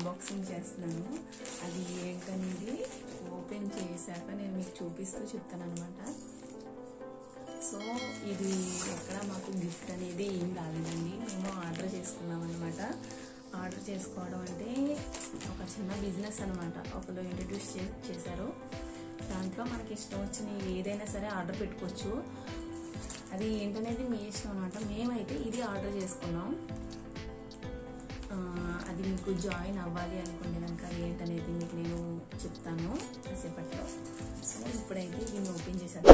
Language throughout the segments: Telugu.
అన్బాక్సింగ్ చేస్తున్నాను అది ఏంటనేది ఓపెన్ చేశాక నేను మీకు చూపిస్తూ చెప్తాను అనమాట సో ఇది ఎక్కడ మాకు గిఫ్ట్ అనేది ఏం రాలేదండి మేము ఆర్డర్ చేసుకున్నాం అనమాట ఆర్డర్ చేసుకోవడం అంటే ఒక చిన్న బిజినెస్ అనమాట ఒకరు ఇంట్రడ్యూస్ చే చేశారు దాంట్లో మనకి ఇష్టం వచ్చిన ఏదైనా సరే ఆర్డర్ పెట్టుకోవచ్చు అది ఏంటనేది మీ ఇష్టం అనమాట మేమైతే ఇది ఆర్డర్ చేసుకున్నాం ఆ, అది మీకు జాయిన్ అవ్వాలి అనుకోండి కనుక అది ఏంటనేది మీకు నేను చెప్తాను కాసేపట్లో సో ఇప్పుడైతే దీన్ని ఓపెన్ చేశాను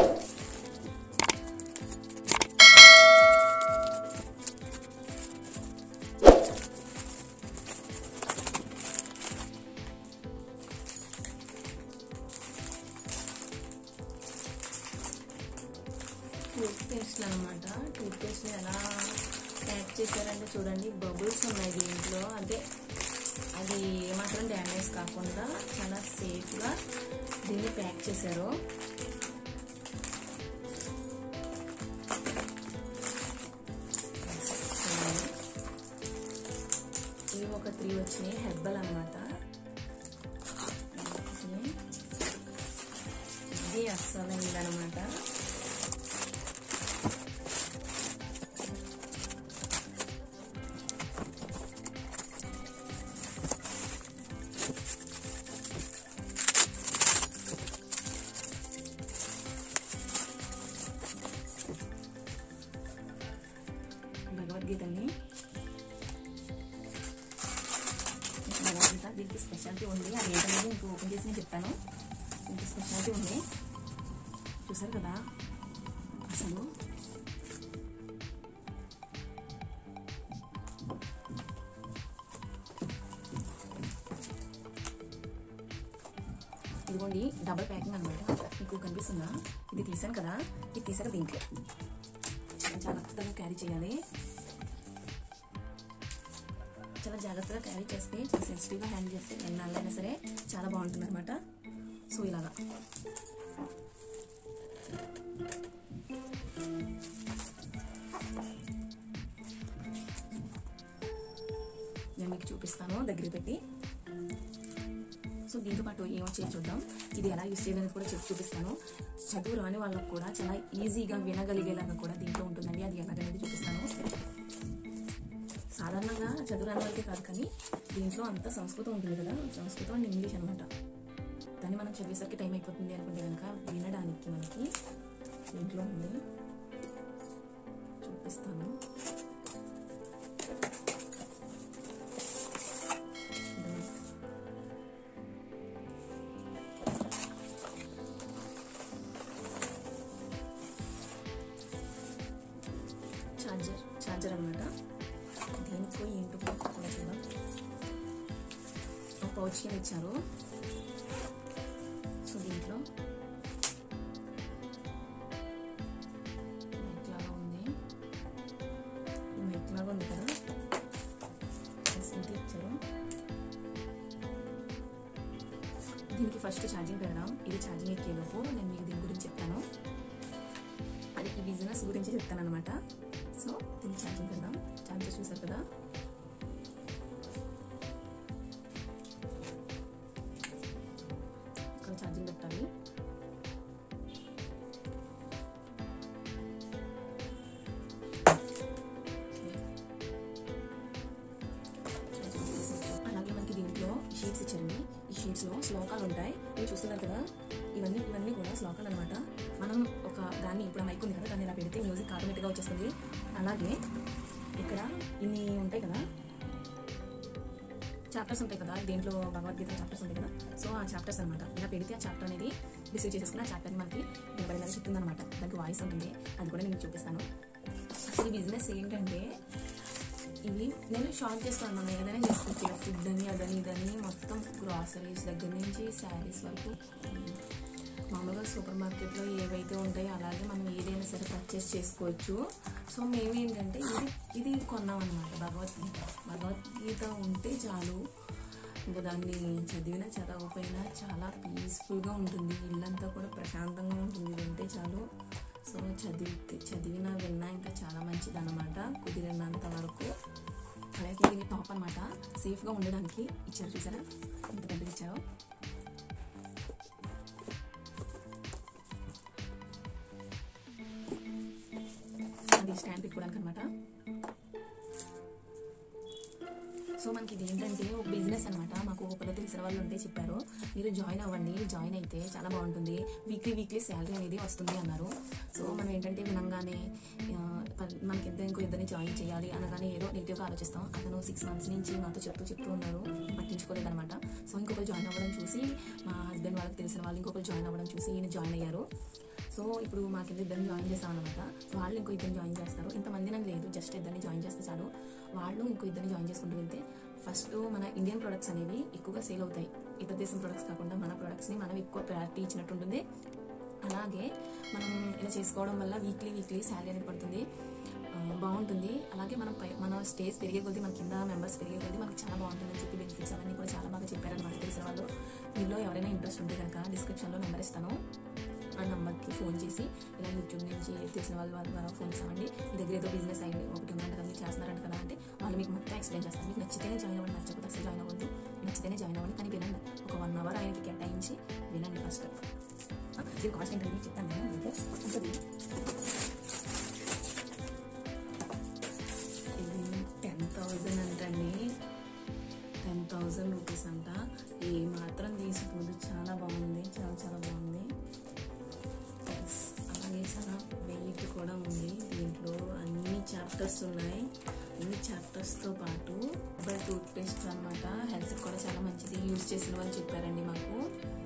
టూత్ పేస్ట్లు అనమాట టూత్ పేస్ట్ ఎలా ప్యాక్ చేశారంటే చూడండి బబుల్స్ ఉన్నాయి దీంట్లో అంటే అది ఏమాత్రం డ్యామేజ్ కాకుండా చాలా సేఫ్గా దీన్ని ప్యాక్ చేశారు చూడండి. ఇవి ఒక త్రీ వచ్చినాయి హెర్బల్ అనమాట ఇది అస్సలు అనమాట భగవద్గీతని భగవద్గీత దీనికి స్పెషాలిటీ ఉంది అది ఏంటనేది మీకు ఓపెన్ చేసి నేను చెప్తాను దీనికి స్పెషాలిటీ ఉంది చూసారు కదా అసలు ఇదిగోండి డబల్ ప్యాకింగ్ అనమాట మీకు కనిపిస్తుందా ఇది తీసాను కదా ఇది తీసాక దీంట్లో చాలా జాగ్రత్తగా క్యారీ చేయాలి చాలా జాగ్రత్తగా క్యారీ చేస్తే చాలా సెన్సిటివ్గా హ్యాండిల్ చేస్తే ఎన్నాళ్ళైనా సరే చాలా బాగుంటుంది అనమాట సో ఇలాగా నేను మీకు చూపిస్తాను దగ్గర పెట్టి సో దీంతో పాటు ఏమొచ్చాయో చూద్దాం ఇది ఎలా యూస్ చేయాలని కూడా చెప్పి చూపిస్తాను చదువు రాని వాళ్ళకు కూడా చాలా ఈజీగా వినగలిగేలాగా కూడా దీంట్లో ఉంటుందండి అది ఎలాగనేది చూపిస్తాను సాధారణంగా చదువు రాని వాళ్ళకే కాదు కానీ దీంట్లో అంత సంస్కృతం ఉంటుంది కదా సంస్కృతం అండ్ ఇంగ్లీష్ అనమాట దాన్ని మనం చదివేసరికి టైం అయిపోతుంది అనుకుంటే కనుక వినడానికి మనకి దీంట్లో ఉంది చూపిస్తాను ఛార్జర్ ఛార్జర్ అనమాట దేనికో ఏంటో కూడా చూద్దాం ఒక పౌచ్ కింద ఇచ్చారు సో దీంట్లో మైక్ లాగా ఉంది ఈ మైక్ లాగా ఉంది కదా ఇంటి ఇచ్చారు దీనికి ఫస్ట్ ఛార్జింగ్ పెడదాం ఇది ఛార్జింగ్ ఎక్కేలోపు నేను మీకు దీని గురించి చెప్తాను అది ఈ బిజినెస్ గురించి చెప్తాను అనమాట సో దీన్ని ఛార్జింగ్ పెడదాం ఛార్జర్ చూసారు కదా ఇక్కడ ఛార్జింగ్ పెట్టాలి అలాగే మనకి దీంట్లో షీట్స్ ఇచ్చారండి ఈ షీట్స్లో శ్లోకాలు ఉంటాయి ఇవి చూస్తున్నారు కదా ఇవన్నీ ఇవన్నీ కూడా శ్లోకాలు అనమాట మనం ఒక దాన్ని ఇప్పుడు మైక్ ఉంది కదా దాన్ని ఇలా పెడితే మ్యూజిక్ ఆటోమేటిక్గా వచ్చేస్తుంది అలాగే ఇక్కడ ఇన్ని ఉంటాయి కదా చాప్టర్స్ ఉంటాయి కదా దీంట్లో భగవద్గీత చాప్టర్స్ ఉంటాయి కదా సో ఆ చాప్టర్స్ అనమాట ఇలా పెడితే ఆ చాప్టర్ అనేది రిసీవ్ చేసేసుకుని ఆ చాప్టర్ని మనకి వినబడేలాగా చెప్తుంది అనమాట దానికి వాయిస్ ఉంటుంది అది కూడా నేను మీకు చూపిస్తాను అసలు ఈ బిజినెస్ ఏంటంటే ఇవి నేను షాప్ చేస్తాను మనం ఏదైనా చేసుకోవచ్చు ఇలా ఫుడ్ అని అదని ఇదని మొత్తం గ్రాసరీస్ దగ్గర నుంచి శారీస్ వరకు ఉమ్, మామూలుగా సూపర్ మార్కెట్లో ఏవైతే ఉంటాయో అలాగే మనం ఏదైనా సరే పర్చేస్ చేసుకోవచ్చు సో మేమేంటంటే ఇది ఇది కొన్నాం అనమాట భగవద్గీత భగవద్గీత ఉంటే చాలు ఇంకా దాన్ని చదివినా చదవకపోయినా చాలా పీస్ఫుల్గా ఉంటుంది ఇల్లంతా కూడా ప్రశాంతంగా ఉంటుంది ఇది ఉంటే చాలు సో చదివితే చదివినా విన్నా ఇంకా చాలా మంచిది అనమాట కుదిరినంత వరకు అలాగే దీని టాప్ అనమాట సేఫ్గా ఉండడానికి ఇచ్చారు చూసారా ఇంత పెద్దగా ఇచ్చారు అది స్టాండ్ పెట్టుకోవడానికి అనమాట సో మనకి ఇది ఏంటంటే ఒక బిజినెస్ అనమాట మాకు ఒకరు తెలిసిన వాళ్ళు ఉంటే చెప్పారు మీరు జాయిన్ అవ్వండి జాయిన్ అయితే చాలా బాగుంటుంది వీక్లీ వీక్లీ శాలరీ అనేది వస్తుంది అన్నారు సో మనం ఏంటంటే వినంగానే ఆ, ప- మనకి ఇద్దరు ఇంకో ఇద్దరిని జాయిన్ చేయాలి అనగానే ఏదో నెగిటివ్గా ఆలోచిస్తాం అతను సిక్స్ మంత్స్ నుంచి మాతో చెప్తూ చెప్తూ ఉన్నారు పట్టించుకోలేదన్నమాట సో ఇంకొకరు జాయిన్ అవ్వడం చూసి మా హస్బెండ్ వాళ్ళకి తెలిసిన వాళ్ళు ఇంకొకరు జాయిన్ అవ్వడం చూసి ఈయన జాయిన్ అయ్యారు సో ఇప్పుడు మాకు ఇద్దరిని జాయిన్ చేస్తాం అనమాట వాళ్ళు ఇంకో ఇద్దరిని జాయిన్ చేస్తారు ఇంతమంది నాకు లేదు జస్ట్ ఇద్దరిని జాయిన్ చేస్తే చాలు వాళ్ళు ఇంకో ఇద్దరిని జాయిన్ చేసుకుంటూ వెళ్తే ఫస్ట్ మన ఇండియన్ ప్రొడక్ట్స్ అనేవి ఎక్కువగా సేల్ అవుతాయి ఇతర దేశం ప్రొడక్ట్స్ కాకుండా మన ప్రొడక్ట్స్ని మనం ఎక్కువ ప్రయారిటీ ఇచ్చినట్టు ఉంటుంది అలాగే మనం ఇలా చేసుకోవడం వల్ల వీక్లీ వీక్లీ శాలరీ అనేది పడుతుంది ఆ, బాగుంటుంది అలాగే మనం పై మన స్టేజ్ పెరిగే కొద్దీ మన కింద మెంబర్స్ పెరిగే కొద్దీ మనకి చాలా బాగుంటుందని చెప్పి బెనిఫిట్స్ అవన్నీ కూడా చాలా బాగా చెప్పారనమాట తెలిసిన వాళ్ళు మీలో ఎవరైనా ఇంట్రెస్ట్ ఉంటే కనుక డిస్క్రిప్షన్లో నెంబర్ ఇస్తాను ఆ నెంబర్కి ఫోన్ చేసి ఇలా యూట్యూబ్ నుంచి తెలిసిన వాళ్ళు వాళ్ళ ద్వారా ఫోన్ చేస్తామండి మీ దగ్గర ఏదో బిజినెస్ అయింది ఒకటి ఉందంట కదా మీరు చేస్తున్నారంట కదా అంటే వాళ్ళు మీకు మొత్తం ఎక్స్ప్లెయిన్ చేస్తారు మీకు నచ్చితేనే జాయిన్ అవ్వండి నచ్చకపోతే అసలు జాయిన్ అవ్వద్దు నచ్చితేనే జాయిన్ అవ్వండి కానీ వినండి ఒక వన్ అవర్ ఆయనకి కేటాయించి వినండి ఫస్ట్ ఇది కాస్ట్ ఏంటంటే మీకు చెప్తాను నేను మీకు ఉంటుంది ఇది టెన్ థౌజండ్ అంటండి టెన్ థౌజండ్ రూపీస్ అంట ఏ మాత్రం తీసుకోదు చాలా బాగుంది చాలా చాలా బాగుంది Yes. అలాగే చాలా వెయిట్ కూడా ఉంది దీంట్లో అన్ని చాప్టర్స్ ఉన్నాయి అన్ని చాప్టర్స్తో పాటు మొబైల్ టూత్ పేస్ట్ అనమాట హెల్త్కి కూడా చాలా మంచిది యూజ్ చేసిన వాళ్ళు చెప్పారండి మాకు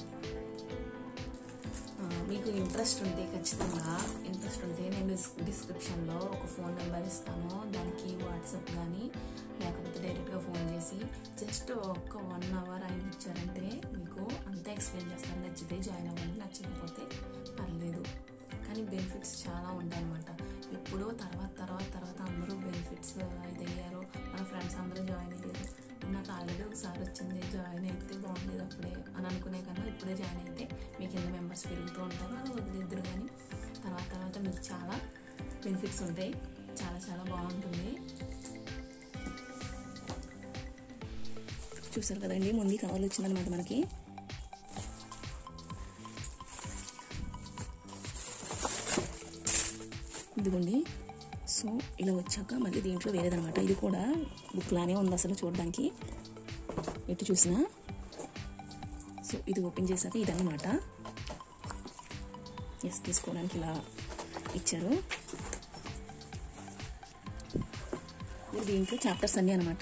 ఆ, మీకు ఇంట్రెస్ట్ ఉంటే ఖచ్చితంగా ఇంట్రెస్ట్ ఉంటే నేను డిస్ డిస్క్రిప్షన్లో ఒక ఫోన్ నెంబర్ ఇస్తాను దానికి వాట్సాప్ కానీ లేకపోతే డైరెక్ట్గా ఫోన్ చేసి జస్ట్ ఒక్క వన్ అవర్ ఆయన ఇచ్చారంటే మీకు అంతా ఎక్స్ప్లెయిన్ చేస్తాను నచ్చితే జాయిన్ అవ్వండి నచ్చకపోతే పర్లేదు కానీ బెనిఫిట్స్ చాలా ఉంటాయి అనమాట ఎప్పుడో తర్వాత తర్వాత తర్వాత అందరూ బెనిఫిట్స్ అయితే అయ్యారు మన ఫ్రెండ్స్ అందరూ జాయిన్ అయ్యారు నాకు ఆల్రెడీ ఒకసారి వచ్చింది జాయిన్ అయితే బాగుండేది అప్పుడే అని అనుకునే కన్నా ఇప్పుడే జాయిన్ అయితే మీకు ఎన్ని మెంబర్స్ పెరుగుతూ ఉంటారు అలా వదిలేద్దరు కానీ తర్వాత తర్వాత మీకు చాలా బెనిఫిట్స్ ఉంటాయి చాలా చాలా బాగుంటుంది చూసారు కదండి ముందు కవర్లు వచ్చిందనమాట మనకి ఇదిగోండి సో ఇలా వచ్చాక మళ్ళీ దీంట్లో వేరేదనమాట ఇది కూడా బుక్ లానే ఉంది అసలు చూడడానికి ఎటు చూసినా సో ఇది ఓపెన్ చేశాక ఇదన్నమాట ఎస్ తీసుకోవడానికి ఇలా ఇచ్చారు ఇది దీంట్లో చాప్టర్స్ అన్నీ అనమాట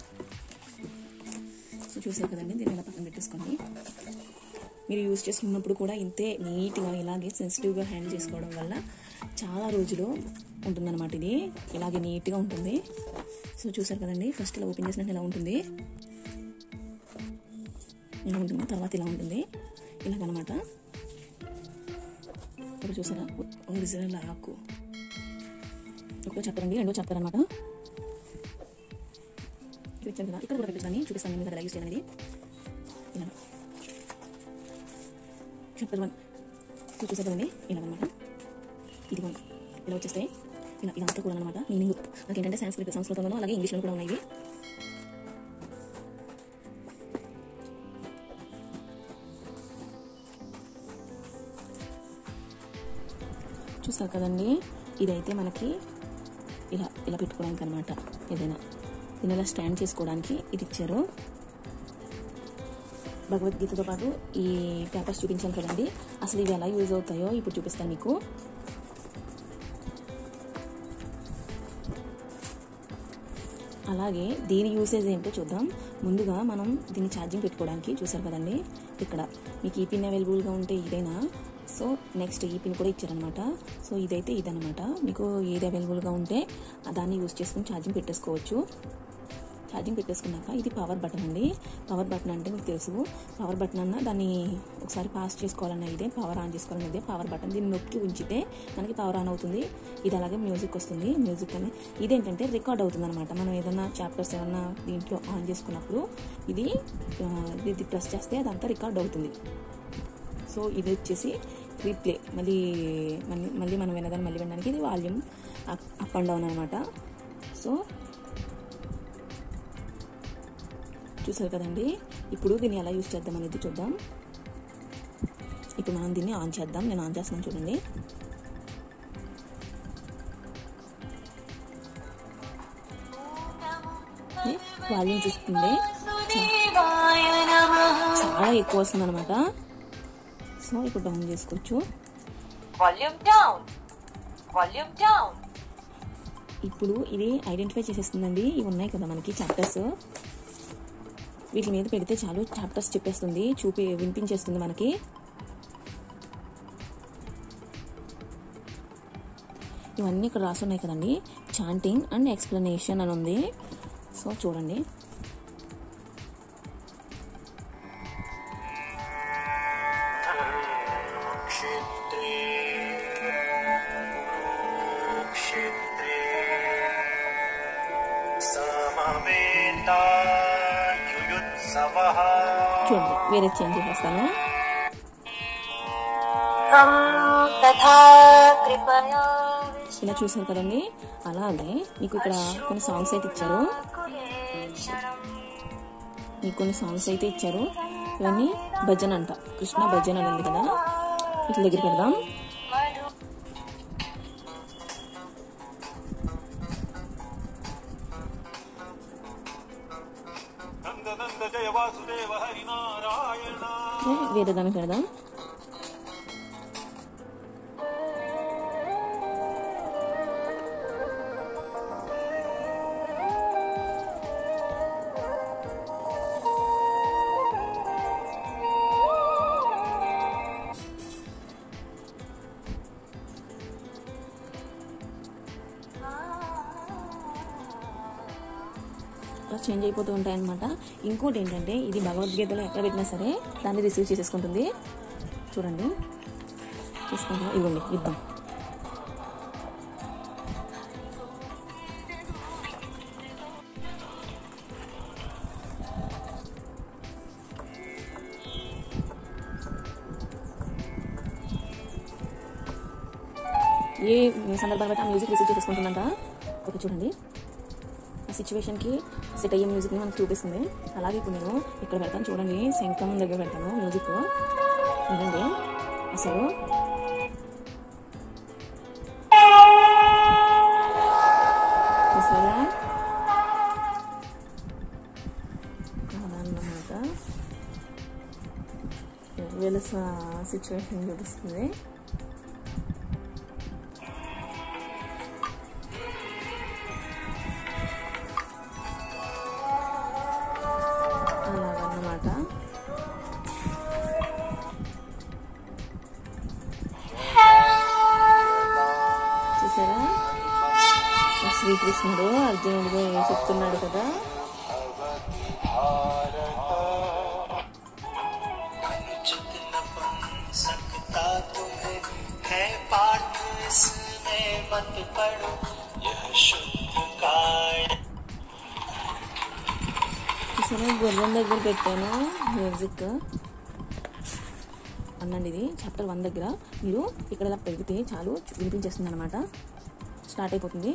సో చూసారు కదండి దీన్ని ఇలా పక్కన పెట్టేసుకోండి మీరు యూజ్ చేసుకున్నప్పుడు కూడా ఇంతే నీట్గా ఇలాగే సెన్సిటివ్గా హ్యాండిల్ చేసుకోవడం వల్ల చాలా రోజులు ఉంటుందన్నమాట ఇది ఇలాగే నీట్గా ఉంటుంది సో చూసారు కదండి ఫస్ట్ ఇలా ఓపెన్ చేసినట్టు ఇలా ఉంటుంది ఇలా ఉంటుంది తర్వాత ఇలా ఉంటుంది ఇలాగనమాట ఇప్పుడు చూసారా ఒరిజినల్ ఆకు ఒకటో చెప్పరండి రెండో చెప్తారనమాట చూపించాను కదా ఇక్కడ కూడా పెట్టాను చూపిస్తాను మీకు ఎలా యూజ్ చేయాలి ఇలా చాప్టర్ వన్ చూసారు కదండి ఇలాగనమాట ఇదిగోండి ఇలా వచ్చేస్తాయి ఇలా ఇదంతా కూడా అనమాట మీనింగ్ నాకు ఏంటంటే సంస్కృత సంస్కృతంలో అలాగే ఇంగ్లీష్లో కూడా ఉన్నాయి ఇవి. చూస్తారు కదండి ఇదైతే మనకి ఇలా ఇలా పెట్టుకోవడానికి అనమాట ఏదైనా దీని ఇలా స్టాండ్ చేసుకోవడానికి ఇది ఇచ్చారు భగవద్గీతతో పాటు ఈ పేపర్స్ చూపించాను కదండి అసలు ఇవి ఎలా యూజ్ అవుతాయో ఇప్పుడు చూపిస్తాను మీకు అలాగే దీని యూసేజ్ ఏంటో చూద్దాం ముందుగా మనం దీన్ని ఛార్జింగ్ పెట్టుకోవడానికి చూసారు కదండి ఇక్కడ మీకు ఈ పిన్ అవైలబుల్గా ఉంటే ఇదేనా సో నెక్స్ట్ ఈ పిన్ కూడా ఇచ్చారనమాట సో ఇదైతే ఇదనమాట మీకు ఏది అవైలబుల్గా ఉంటే ఆ దాన్ని యూజ్ చేసుకుని ఛార్జింగ్ పెట్టేసుకోవచ్చు ఛార్జింగ్ పెట్టేసుకున్నాక ఇది పవర్ బటన్ అండి పవర్ బటన్ అంటే మీకు తెలుసు పవర్ బటన్ అన్న దాన్ని ఒకసారి పాస్ చేసుకోవాలన్న ఇదే పవర్ ఆన్ చేసుకోవాలన్న ఇదే పవర్ బటన్ దీన్ని నొక్కి ఉంచితే మనకి పవర్ ఆన్ అవుతుంది ఇది అలాగే మ్యూజిక్ వస్తుంది మ్యూజిక్ అని ఇదేంటంటే రికార్డ్ అవుతుంది అనమాట మనం ఏదైనా చాప్టర్స్ ఏమన్నా దీంట్లో ఆన్ చేసుకున్నప్పుడు ఇది ఆ, ఇది ప్రెస్ చేస్తే అదంతా రికార్డ్ అవుతుంది సో ఇది వచ్చేసి రీప్లే మళ్ళీ మళ్ళీ మళ్ళీ మనం వినదాన్ని మళ్ళీ వినడానికి ఇది వాల్యూమ్ అప్ అండ్ డౌన్ అనమాట సో చూసారు కదండి ఇప్పుడు దీన్ని ఎలా యూజ్ చేద్దాం అనేది చూద్దాం ఇప్పుడు మనం దీన్ని ఆన్ చేద్దాం నేను ఆన్ చేస్తున్నాను చూడండి వాల్యూమ్ చూస్తుంది చాలా ఎక్కువ వస్తుంది అనమాట సో ఇప్పుడు డౌన్ చేసుకోవచ్చు Volume down. Volume down. ఇప్పుడు ఇది ఐడెంటిఫై చేసేస్తుందండి ఇవి ఉన్నాయి కదా మనకి చాప్టర్స్ వీటి మీద పెడితే చాలు చాప్టర్స్ చెప్పేస్తుంది చూపి వినిపించేస్తుంది మనకి ఇవన్నీ ఇక్కడ రాసి ఉన్నాయి కదండి చాంటింగ్ అండ్ ఎక్స్ప్లెనేషన్ అని ఉంది సో చూడండి क्षेत्रे क्षेत्रे समवेतायुयुत्सवः చూడండి వేరే చేంజ్ చేసేస్తాను तं तथा कृपया ఇలా చూసారు కదండి అలాగే మీకు ఇక్కడ కొన్ని సాంగ్స్ అయితే ఇచ్చారు विश्वकुलेक्षणम् మీకు కొన్ని సాంగ్స్ అయితే ఇచ్చారు ఇవన్నీ భజన్ అంట కృష్ణ భజన్ అని ఉంది కదా ఇట్ల దగ్గర పెడదాం मधु नन्द नन्द जय वासुदेव हरिनारायण ఏ, వేరే దాన్ని పెడదాం అలా చేంజ్ అయిపోతూ ఉంటాయి అనమాట ఇంకోటి ఏంటంటే ఇది భగవద్గీతలో ఎక్కడ పెట్టినా సరే దాన్ని రిసీవ్ చేసేసుకుంటుంది చూడండి తీసుకుంటాం ఇవ్వండి యుద్ధం ఏ సందర్భాన్ని బట్టి ఆ మ్యూజిక్ రిసీవ్ చేసుకుంటుందంట ఓకే చూడండి ఆ సిచ్యువేషన్కి సెట్ అయ్యే మ్యూజిక్ని మనకు చూపిస్తుంది అలాగే ఇప్పుడు నేను ఇక్కడ పెడతాను చూడండి శంఖం దగ్గర పెడతాను మ్యూజిక్ వినండి అసలు చూసారా అదన్నమాట వీళ్ళ సిచ్యువేషన్ చూపిస్తుంది అలాగన్నమాట చూసారా శ్రీకృష్ణుడు అర్జునుడిగా చెప్తున్నాడు కదా अनुचित न बन सकता तुम्हें है पाठ इसमें मत पढ़ो यह शुद्ध काय చూసారా గుర్రం దగ్గర పెట్టాను మ్యూజిక్ అన్నండి ఇది చాప్టర్ వన్ దగ్గర మీరు ఇక్కడ ఇలా పెడితే చాలు వినిపించేస్తుంది అనమాట స్టార్ట్ అయిపోతుంది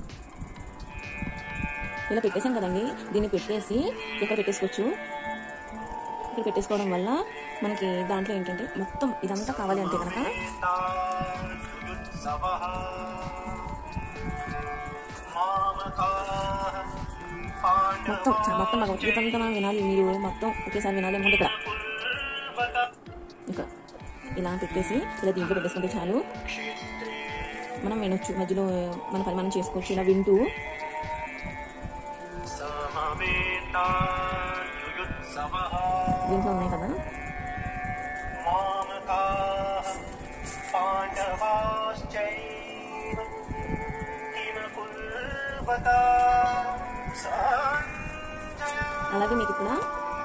ఇలా పెట్టేశాం కదండి దీన్ని పెట్టేసి ఇక్కడ పెట్టేసుకోవచ్చు ఇక్కడ పెట్టేసుకోవడం వల్ల మనకి దాంట్లో ఏంటంటే మొత్తం ఇదంతా కావాలి అంటే కనుక युयुत्सवः मामकाः మొత్తం చ- మొత్తం భగవద్గీత అంతా మనం వినాలి మీరు మొత్తం ఒకేసారి వినాలి అనుకుంటే ఇక్కడ ఇక్కడ ఇలా పెట్టేసి ఇలా దీంట్లో పెట్టేసుకుంటే చాలు మనం వినొచ్చు మధ్యలో మన పని మనం చేసుకోవచ్చు ఇలా వింటూ समवेतायुयुत्सवः దీంట్లో ఉన్నాయి కదా मामकाः पाण्डवाश्चैव किम कुर्वता सञ्जय అలాగే మీకు ఇక్కడ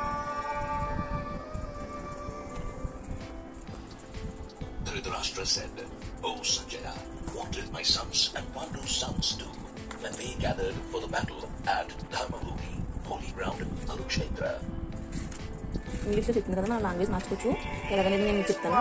Dhritarashtra said, O Sanjaya, what did my sons and Pandu's sons do when they gathered for the battle at Dharmabhumi, holy ground Kurukshetra? ఇంగ్లీష్లో చెప్తుంది కదా నా లాంగ్వేజ్ మార్చుకోవచ్చు ఎలాగనేది నేను మీకు చెప్తాను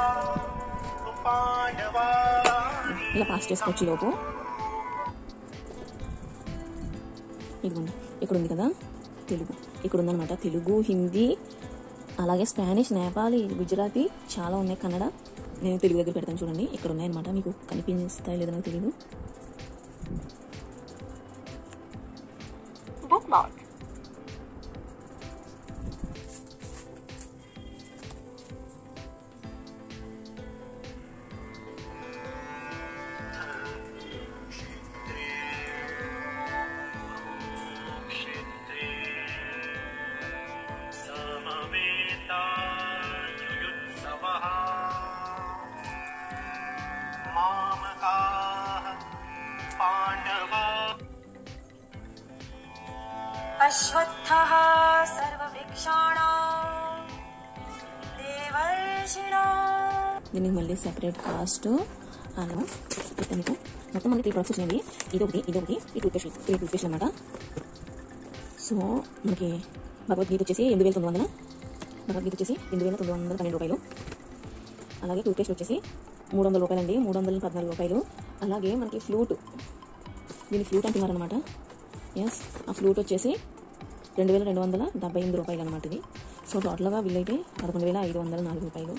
పాండవా ఇలా పాస్ చేసుకోవచ్చు ఈ లోపు ఇదిగోండి ఇక్కడ ఉంది కదా తెలుగు ఇక్కడ ఉందన్నమాట తెలుగు హిందీ అలాగే స్పానిష్ నేపాలి గుజరాతీ చాలా ఉన్నాయి కన్నడ నేను తెలుగు దగ్గర పెడతాను చూడండి ఇక్కడ ఉన్నాయన్నమాట మీకు కనిపిస్తాయి లేదో నాకు తెలియదు bookmark क्षेत्रे समवेतायुयुत्सवः मामकाः पाण्डवा अश्वत्थः सर्ववृक्षाणां देवर्षिणाम् దీనికి మళ్ళీ సెపరేట్ కాస్ట్ అలా చెప్తాను మీకు మొత్తం మనకి త్రీ ప్రొడక్ట్స్ వచ్చినాయి ఇదొకటి ఇదొకటి ఈ టూత్ పేస్ట్ ఈ టూత్ పేస్ట్ అనమాట సో మనకి భగవద్గీత వచ్చేసి ఎనిమిది వేల తొమ్మిది వందల భగవద్గీత వచ్చేసి ఎనిమిది వేల తొమ్మిది వందల పన్నెండు రూపాయలు అలాగే టూత్ పేస్ట్ వచ్చేసి మూడు వందల రూపాయలు అండి మూడు వందల పద్నాలుగు రూపాయలు అలాగే మనకి ఫ్లూట్ దీని ఫ్లూట్ అంటున్నారు అనమాట ఎస్ ఆ ఫ్లూట్ వచ్చేసి రెండు వేల రెండు వందల డెబ్బై ఎనిమిది రూపాయలు అనమాట ఇది సో టోటల్గా బిల్ అయితే పదకొండు వేల ఐదు వందల నాలుగు రూపాయలు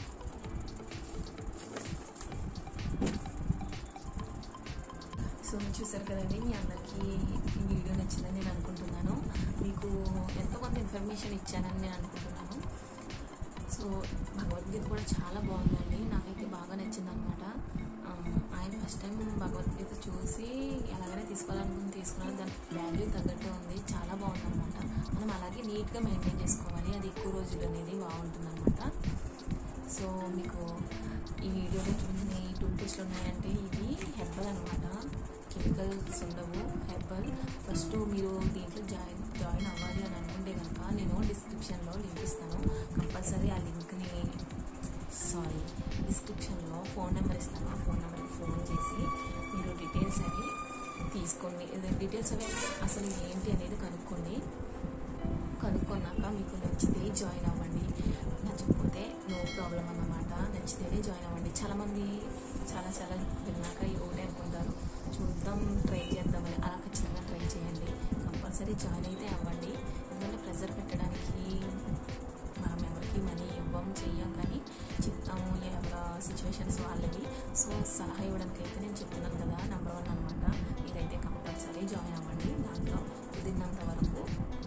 సో చూసారు కదండి మీ అందరికీ ఈ వీడియో నచ్చిందని నేను అనుకుంటున్నాను మీకు ఎంతో కొంత ఇన్ఫర్మేషన్ ఇచ్చానని నేను అనుకుంటున్నాను సో భగవద్గీత కూడా చాలా బాగుందండి నాకైతే బాగా నచ్చింది అనమాట ఆయన ఫస్ట్ టైం భగవద్గీత చూసి ఎలాగైనా తీసుకోవాలనుకుని తీసుకున్నాను దాని వాల్యూ తగ్గట్టే ఉంది చాలా బాగుంది అనమాట మనం అలాగే నీట్గా మెయింటైన్ చేసుకోవాలి అది ఎక్కువ రోజులు అనేది బాగుంటుంది అనమాట సో మీకు ఈ వీడియోలో చూడండి టూత్ పేస్ట్లు ఉన్నాయంటే ఇవి హెర్బల్ అనమాట కెమికల్స్ ఉండవు హెర్బల్ ఫస్ట్ మీరు దీంట్లో జాయిన్ జాయిన్ అవ్వాలి అని అనుకుంటే కనుక నేను డిస్క్రిప్షన్లో లింక్ ఇస్తాను కంపల్సరీ ఆ లింక్ని సారీ డిస్క్రిప్షన్లో ఫోన్ నెంబర్ ఇస్తాను ఆ ఫోన్ నెంబర్కి ఫోన్ చేసి మీరు డీటెయిల్స్ అవి తీసుకోండి డీటెయిల్స్ అవి అసలు ఏంటి అనేది కనుక్కోండి కనుక్కున్నాక మీకు నచ్చితే జాయిన్ అవ్వండి నచ్చకపోతే నో ప్రాబ్లం అన్నమాట నచ్చితేనే జాయిన్ అవ్వండి చాలామంది చాలా చాలా విన్నాక ఒకటే అనుకుంటారు చూద్దాం ట్రై చేద్దామని అలా ఖచ్చితంగా ట్రై చేయండి కంపల్సరీ జాయిన్ అయితే అవ్వండి ఎందుకంటే ప్రెజర్ పెట్టడానికి మనం ఎవరికి మనీ ఇవ్వం చెయ్యం కానీ చెప్తాము ఎవరి సిచ్యువేషన్స్ వాళ్ళవి సో సలహా ఇవ్వడానికి అయితే నేను చెప్తున్నాను కదా నెంబర్ వన్ అనమాట మీరైతే కంపల్సరీ జాయిన్ అవ్వండి దాంట్లో కుదిరినంత వరకు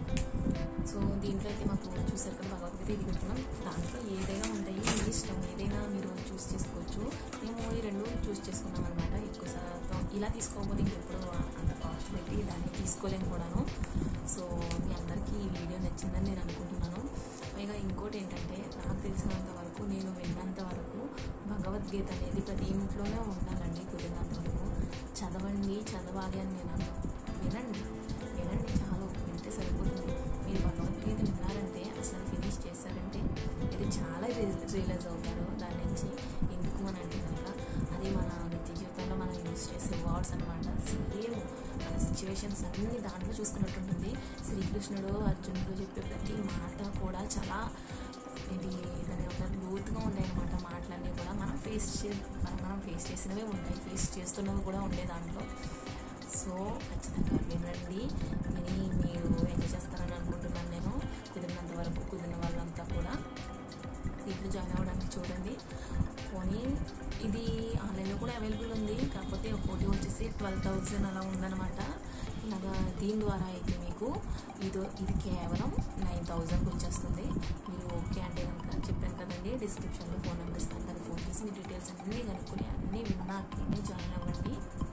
సో దీంట్లో అయితే మాకు చూసారు కదా భగవద్గీత ఇది పెట్టుకున్నాం దాంట్లో ఏదైనా ఉంటాయి మీ ఇష్టం ఏదైనా మీరు చూస్ చేసుకోవచ్చు మేము ఈ రెండు చూస్ చేసుకున్నాం అనమాట ఎక్కువ శాతం ఇలా తీసుకోకపోతే ఇంకెప్పుడు అంత కాస్ట్ పెట్టి దాన్ని తీసుకోలేము కూడాను సో మీ అందరికీ ఈ వీడియో నచ్చిందని నేను అనుకుంటున్నాను పైగా ఇంకోటి ఏంటంటే నాకు తెలిసినంత వరకు నేను విన్నంత వరకు భగవద్గీత అనేది ప్రతి ఇంట్లోనే ఉండాలండి కుదిరినంత వరకు చదవండి చదవాలి అని నేను అన్నాను వినండి వినండి చాలు వింటే సరిపోతుంది మీరు భగవద్గీత విన్నారంటే అసలు ఫినిష్ చేశారంటే ఇది చాలా రియలైజ్ అవుతారు దాని నుంచి ఎందుకు అని అంటే కనుక అది మన నిత్య జీవితంలో మనం యూజ్ చేసే వర్డ్స్ అనమాట సేమ్ మన సిచ్యువేషన్స్ అన్ని దాంట్లో చూసుకున్నట్టు ఉంటుంది శ్రీకృష్ణుడు అర్జునుడు చెప్పే ప్రతి మాట కూడా చాలా ఇది దాని ఒక లోతుగా ఉంటాయి అనమాట మాటలన్నీ కూడా మనం ఫేస్ చే మనం ఫేస్ చేసినవే ఉంటాయి ఫేస్ చేస్తున్నవి కూడా ఉండే దాంట్లో సో ఖచ్చితంగా వినండి విని మీరు ఎంజాయ్ చేస్తారని అనుకుంటున్నాను నేను కుదిరినంత వరకు కుదిరిన వాళ్ళంతా కూడా దీంట్లో జాయిన్ అవ్వడానికి చూడండి పోనీ ఇది ఆన్లైన్లో కూడా అవైలబుల్ ఉంది కాకపోతే ఒక్కోటి వచ్చేసి ట్వెల్వ్ థౌజండ్ అలా ఉందన్నమాట ఇలాగా దీని ద్వారా అయితే మీకు ఇది ఇది కేవలం నైన్ థౌజండ్కి వచ్చేస్తుంది మీరు ఓకే అంటే కనుక చెప్పాను కదండి డిస్క్రిప్షన్లో ఫోన్ నెంబర్ ఇస్తాను దాన్ని ఫోన్ చేసి మీ డీటెయిల్స్ అన్నీ కనుక్కొని అన్నీ విన్నాకనే జాయిన్ అవ్వండి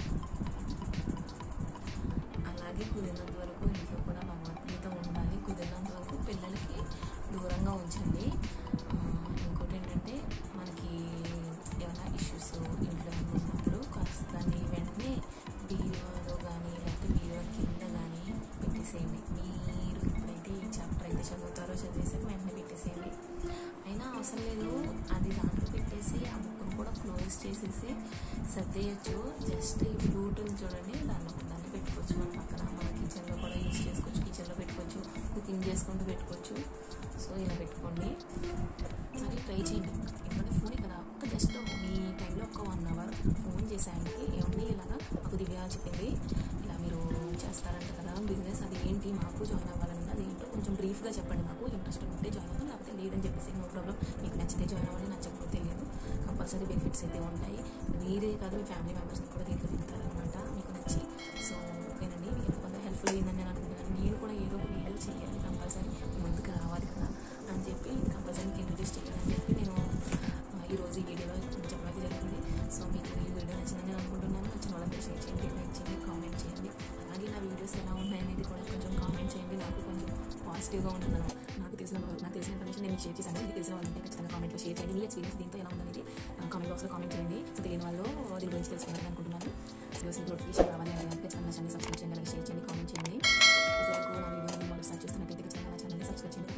అలాగే కుదిరినంత వరకు ఇంట్లో కూడా భగవద్గీత ఉండాలి కుదిరినంత వరకు పిల్లలకి దూరంగా ఉంచండి ఆ, ఇంకోటి ఏంటంటే మనకి ఏమైనా ఇష్యూస్ ఇంట్లో ఏమైనా ఉన్నప్పుడు కాస్త దాన్ని వెంటనే బీరువాలో కానీ లేకపోతే బీరువా కింద కానీ పెట్టేసేయండి మీరు ఎప్పుడైతే ఈ చాప్టర్ అయితే చదువుతారో చదివేసాక వెంటనే పెట్టేసేయండి అయినా అవసరం లేదు అది దాంట్లో పెట్టేసి ఆ బుక్ను కూడా క్లోజ్ చేసేసి సర్దేయచ్చు జస్ట్ ఈ ఫ్లూట్ ఉంది చూడండి దాన్ని దాన్ని పెట్టుకోవచ్చు మన పక్కన మన కిచెన్లో కూడా యూజ్ చేసుకోవచ్చు కిచెన్లో పెట్టుకోవచ్చు కుకింగ్ చేసుకుంటూ పెట్టుకోవచ్చు సో ఇలా పెట్టుకోండి సరే ట్రై చేయండి ఎందుకంటే ఫోనే కదా ఒక జస్ట్ మీ టైంలో ఒక వన్ అవర్ ఫోన్ చేసే ఆయనకి ఏమండి ఇలాగా మాకు దివ్య చెప్పింది ఇలా మీరు చేస్తారంట కదా బిజినెస్ అది ఏంటి మాకు జాయిన్ అవ్వాలని అది ఏంటో కొంచెం బ్రీఫ్గా చెప్పండి మాకు ఇంట్రెస్ట్ ఉంటే జాయిన్ అవుతాం లేకపోతే లేదని చెప్పేసి నో ప్రాబ్లం మీకు నచ్చితే జాయిన్ అవ్వాలి నచ్చకపోతే లేదు కంపల్సరీ బెనిఫిట్స్ అయితే ఉంటాయి మీరే కాదు మీ ఫ్యామిలీ మెంబర్స్ని కూడా దీంట్లో దిగుతారనమాట మీకు నచ్చి సో ఓకేనండి మీకు ఎంతమంది హెల్ప్ఫుల్ అయిందని నేను అనుకుంటున్నాను నేను కూడా ఏదో ఒక వీడియో చేయాలి కంపల్సరీ ముందుకు రావాలి కదా అని చెప్పి కంపల్సరీ మీకు ఇంట్రడ్యూస్ చేయాలని చెప్పి నేను ఆ, ఈరోజు ఈ వీడియోలో చెప్పడం అయితే జరిగింది సో మీకు ఈ వీడియో నచ్చిందని నేను అనుకుంటున్నాను నచ్చిన వాళ్ళకి షేర్ చేయండి లైక్ చేయండి కామెంట్ చేయండి అలాగే నా వీడియోస్ ఎలా ఉన్నాయనేది కూడా కొంచెం కామెంట్ చేయండి నాకు కొంచెం పాజిటివ్గా ఉంటుంది నాకు తెలిసిన నాకు తెలిసిన ఇన్ఫర్మేషన్ నేను షేర్ చేశాను ఇది తెలిసిన వాళ్ళంటే ఖచ్చితంగా కామెంట్లో షేర్ చేయండి మీ ఎక్స్పీరియన్స్ దీంతో ఎలా ఉందనేది కామెంట్ బాక్స్లో కామెంట్ చేయండి సో తెలియని వాళ్ళు దీని గురించి తెలుసుకోవాలని అనుకుంటున్నాను వీడియోస్ నోటిఫికేషన్ రావాలి అంటే కనుక ఖచ్చితంగా నా ఛానల్ సబ్స్క్రైబ్ చేయండి అలాగే షేర్ చేయండి కామెంట్ చేయండి ఇప్పటివరకు నా వీడియోని మొదటిసారి చూస్తున్నట్టయితే ఖచ్చితంగా నా ఛానల్ని సబ్స్క్రైబ్ చేయండి